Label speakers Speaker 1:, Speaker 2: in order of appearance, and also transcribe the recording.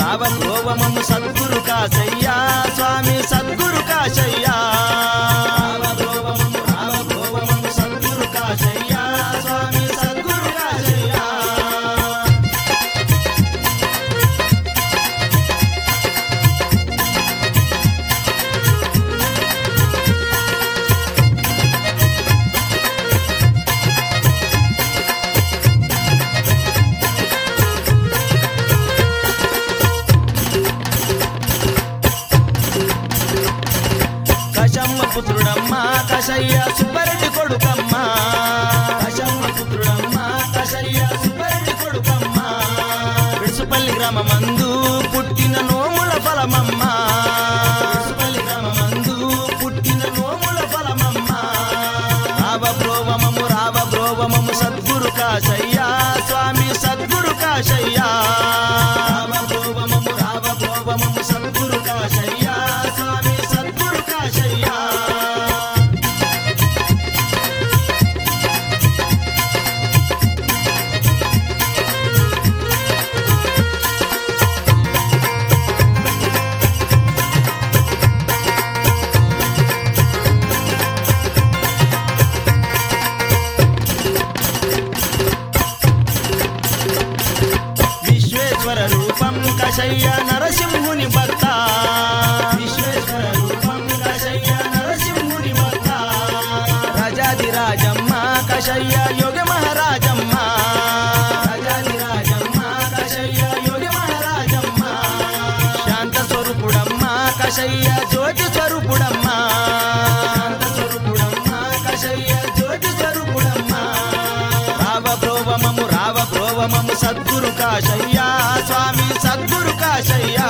Speaker 1: రావ ప్రోవమము సద్గురు కాశయ్యా స్వామి సద్గురు కాశయ్యా రావ ప్రోవమము రావ ప్రోవమము సద్గురు కాశయ్యా స్వామి సద్గురు కాశయ్యా కశమ్మ పుత్రుడమ్మ కషయ్య సుబ్బరెడ్డి కొడుకమ్మ కశమ్మ పుత్రుడమ్మ కషయ్య సుబ్బరెడ్డి కొడుకమ్మ విడుసుపల్లి గ్రామమందు పుట్టిన నోముల ఫలమమ్మ విడుసుపల్లి గ్రామమందు పుట్టిన నోముల ఫలమమ్మ రావ బ్రోవమము రావ బ్రోవమము సద్గురు కాశయ్యా స్వామి సద్గురు కాశయ్యా రావ బ్రోవమము రావ బ్రోవమము సద్గురు కాశయ్యా స్వామి సద్గురు కాశయ్యా విశ్వేశ్వర రూపం కషయ్య నరసింహుని భక్త విశ్వేశ్వర రూపం కషయ్య నరసింహుని భక్త రాజాది రాజమ్మ కషయ్య యోగ మహారాజమ్మ రాజాది రాజమ్మ కషయ్య యోగ మహారాజమ్మ శాంత స్వరూపుడమ్మ కషయ్య జ్యోతి స్వరూపుడమ్మ శాంత స్వరూపుడమ్మ కషయ్య జ్యోతి స్వరూపుడమ్మ రావ ప్రోవమము రావ ప్రోవమము సద్గురు కాశయ్యా స్వామి సద్గురు కాశయ్యా